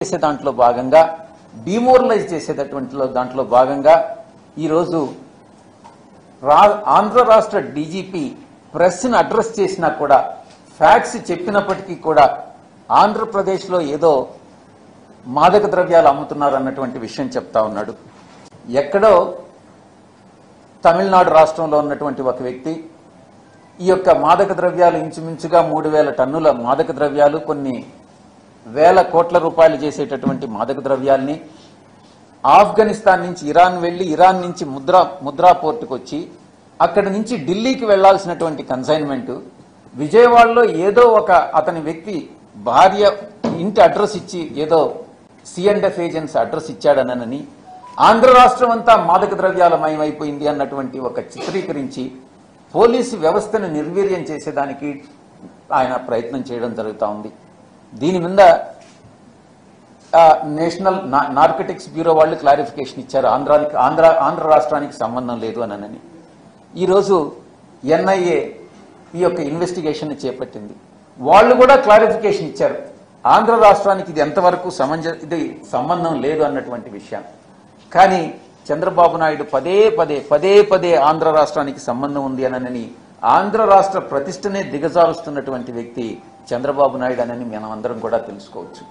చేసే దాంట్లో భాగంగా డిమోరలైజ్ చేసేటటువంటి దాంట్లో భాగంగా ఈరోజు రా ఆంధ్ర రాష్ట్ర డీజీపీ ప్రెస్ని అడ్రస్ చేసినా కూడా ఫ్యాక్ట్స్ చెప్పినప్పటికీ కూడా ఆంధ్రప్రదేశ్లో ఏదో మాదక ద్రవ్యాలు అమ్ముతున్నారు అన్నటువంటి విషయం చెప్తా ఉన్నాడు ఎక్కడో తమిళనాడు రాష్ట్రంలో ఉన్నటువంటి ఒక వ్యక్తి ఈ యొక్క మాదక ద్రవ్యాలు ఇంచుమించుగా మూడు వేల టన్నుల మాదక ద్రవ్యాలు కొన్ని వేల కోట్ల రూపాయలు చేసేటటువంటి మాదక ద్రవ్యాల్ని ఆఫ్ఘనిస్తాన్ నుంచి ఇరాన్ వెళ్లి ఇరాన్ నుంచి ముద్రా ముద్రా పోర్టుకు వచ్చి అక్కడి నుంచి ఢిల్లీకి వెళ్లాల్సినటువంటి కన్సైన్మెంట్ విజయవాడలో ఏదో ఒక అతని వ్యక్తి భార్య ఇంటి అడ్రస్ ఇచ్చి ఏదో సిఎండ్ఎఫ్ ఏజెన్సీ అడ్రస్ ఇచ్చాడనని ఆంధ్ర రాష్ట్రం అంతా మాదక ద్రవ్యాలమయమైపోయింది అన్నటువంటి ఒక చిత్రీకరించి పోలీసు వ్యవస్థను నిర్వీర్యం చేసేదానికి ఆయన ప్రయత్నం చేయడం జరుగుతూ ఉంది దీని మీద ఆ, నేషనల్ నా- నార్కటిక్స్ బ్యూరో వాళ్ళు క్లారిఫికేషన్ ఇచ్చారు ఆంధ్రానికి ఆంధ్ర ఆంధ్ర రాష్ట్రానికి సంబంధం లేదు అనని ఈరోజు ఎన్ఐఏ ఈ యొక్క ఇన్వెస్టిగేషన్ చేపట్టింది వాళ్ళు కూడా క్లారిఫికేషన్ ఇచ్చారు ఆంధ్ర రాష్ట్రానికి ఇది ఎంతవరకు సమంజ ఇది సంబంధం లేదు అన్నటువంటి విషయం కానీ చంద్రబాబు నాయుడు పదే పదే పదే పదే ఆంధ్ర రాష్ట్రానికి సంబంధం ఉంది అనని ఆంధ్ర రాష్ట్ర ప్రతిష్టనే దిగజారుస్తున్నటువంటి వ్యక్తి చంద్రబాబు నాయుడు అనని మనం అందరం కూడా తెలుసుకోవచ్చు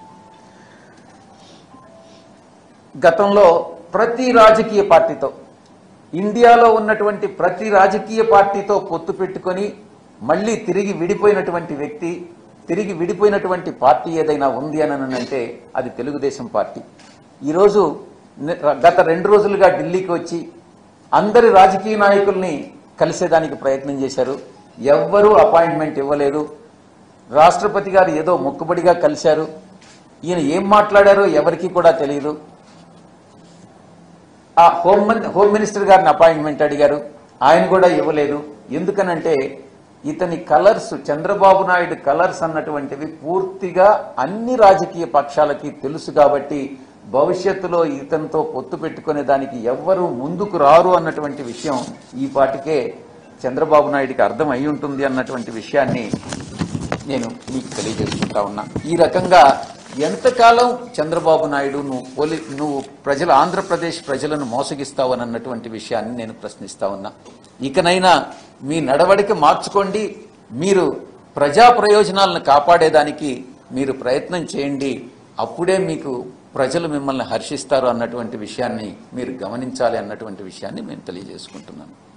గతంలో ప్రతి రాజకీయ పార్టీతో ఇండియాలో ఉన్నటువంటి ప్రతి రాజకీయ పార్టీతో పొత్తు పెట్టుకొని మళ్ళీ తిరిగి విడిపోయినటువంటి వ్యక్తి తిరిగి విడిపోయినటువంటి పార్టీ ఏదైనా ఉంది అని అంటే అది తెలుగుదేశం పార్టీ ఈరోజు ని- గత రెండు రోజులుగా ఢిల్లీకి వచ్చి అందరి రాజకీయ నాయకుల్ని కలిసేదానికి ప్రయత్నం చేశారు ఎవ్వరూ అపాయింట్మెంట్ ఇవ్వలేదు రాష్ట్రపతి గారు ఏదో మొక్కుబడిగా కలిశారు ఈయన ఏం మాట్లాడారో ఎవరికీ కూడా తెలియదు ఆ హోమ్ మన్- హోమ్ మినిస్టర్ గారిని అపాయింట్మెంట్ అడిగారు ఆయన కూడా ఇవ్వలేదు ఎందుకనంటే ఇతని కలర్స్ చంద్రబాబు నాయుడు కలర్స్ అన్నటువంటివి పూర్తిగా అన్ని రాజకీయ పక్షాలకి తెలుసు కాబట్టి భవిష్యత్తులో ఇతనితో పొత్తు పెట్టుకునే దానికి ఎవ్వరూ ముందుకు రారు అన్నటువంటి విషయం ఈ పాటికే చంద్రబాబు నాయుడికి అర్థం అయి ఉంటుంది అన్నటువంటి విషయాన్ని నేను మీకు తెలియజేసుకుంటా ఉన్నా ఈ రకంగా ఎంతకాలం చంద్రబాబు నాయుడు నువ్వు పోలి నువ్వు ప్రజల ఆంధ్రప్రదేశ్ ప్రజలను మోసగిస్తావు అని అన్నటువంటి విషయాన్ని నేను ప్రశ్నిస్తా ఉన్నా ఇకనైనా మీ నడవడిక మార్చుకోండి మీరు ప్రజా ప్రయోజనాలను కాపాడేదానికి మీరు ప్రయత్నం చేయండి అప్పుడే మీకు ప్రజలు మిమ్మల్ని హర్షిస్తారు అన్నటువంటి విషయాన్ని మీరు గమనించాలి అన్నటువంటి విషయాన్ని మేము తెలియజేసుకుంటున్నాను